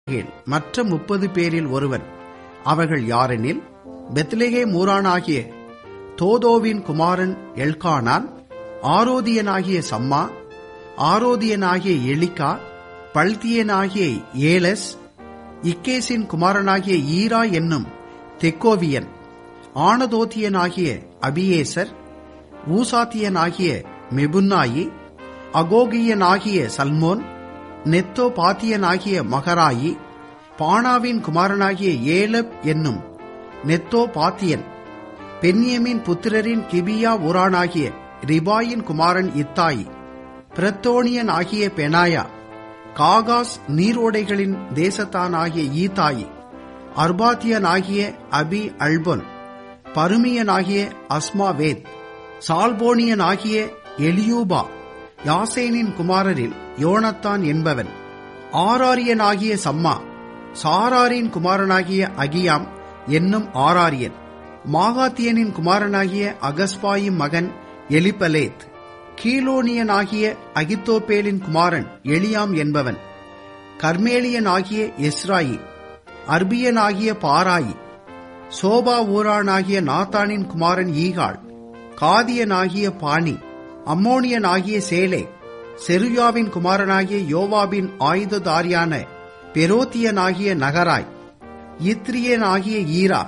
கீழ் மற்ற முப்பது பேரில் ஒருவன் அவர்கள் யாரெனில் பெத்லெகே மூரானாகிய தோதோவின் குமாரன் எல்கானான் ஆரோதியனாகிய சம்மா ஆரோதியனாகிய எலிகா பல்தியனாகிய ஏலஸ் இக்கேசின் குமாரனாகிய ஈரா என்னும் தெக்கோவியன் ஆனதோத்தியனாகிய அபியேசர் ஊசாத்தியனாகிய மெபுன்னாயி அகோகியனாகிய சல்மோன் நெத்தோ பாத்தியனாகிய மகராயி பானாவின் குமாரனாகிய ஏலப் என்னும் நெத்தோ பாத்தியன் பென்யமின் புத்திரரின் கிபியா ஊரானாகிய ரிபாயின் குமாரன் இத்தாயி பிரத்தோனியன் ஆகிய பெனாயா காகாஸ் நீரோடைகளின் தேசத்தானாகிய ஈதாயி அர்பாத்தியனாகிய அபி அல்பொன் பருமியனாகிய அஸ்மாவேத் சால்போனியனாகிய எலியூபா யாசேனின் குமாரரில் யோனத்தான் என்பவன் ஆராரியனாகிய சம்மா சாராரின் குமாரனாகிய அகியாம் என்னும் ஆராரியன் மாகாத்தியனின் குமாரனாகிய அகஸ்பாயின் மகன் எலிபலேத் கீலோனியனாகிய அகித்தோப்பேலின் குமாரன் எலியாம் என்பவன் கர்மேலியனாகிய எஸ்ராயி அர்பியனாகிய பாராயி சோபா ஊரானாகிய நாத்தானின் குமாரன் ஈகாள் காதியனாகிய பாணி அம்மோனியனாகிய சேலே செருயாவின் குமாரனாகிய யோவாபின் ஆயுததாரியான பெரோத்தியனாகிய நகராய் இத்ரியனாகிய ஈரா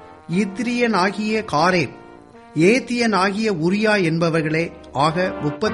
இத்ரியனாகிய காரேப் ஏத்தியனாகிய உரியா என்பவர்களே ஆக முப்பத்தி